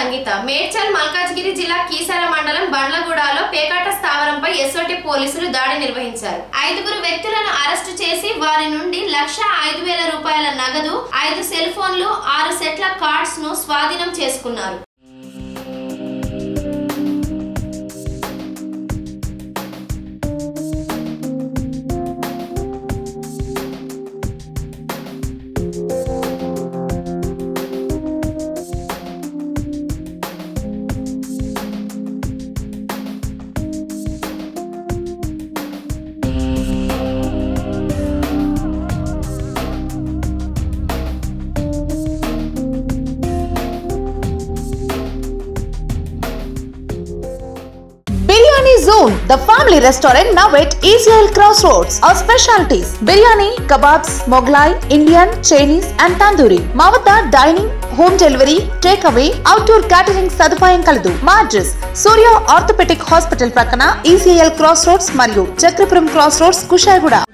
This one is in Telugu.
సంగీత మేడ్చల్ మల్కాజ్గిరి జిల్లా కీసర మండలం బండ్లగూడలో పేకాట స్థావరంపై ఎస్ఓటి పోలీసులు దాడి నిర్వహించారు ఐదుగురు వ్యక్తులను అరెస్టు చేసి వారి నుండి లక్ష ఐదు వేల రూపాయల నగదు ఐదు సెల్ ఫోన్లు ఆరు సెట్ల కార్డ్స్ ను స్వాధీనం చేసుకున్నారు Biryani Zone, the family restaurant now at Israel Crossroads. Our specialties biryani, kebabs, Mughlai, Indian, Chinese, and tandoori. మా వద్ద dining home delivery take away outdoor catering సదుపాయం కలదు మా అడ్రస్ సూర్య ఆర్థోపెటిక్ హాస్పిటల్ ప్రక్కన ఈసీఎల్ క్రాస్ రోడ్స్ మరియు చక్రపురం క్రాస్ రోడ్స్ కుషాయిగూడ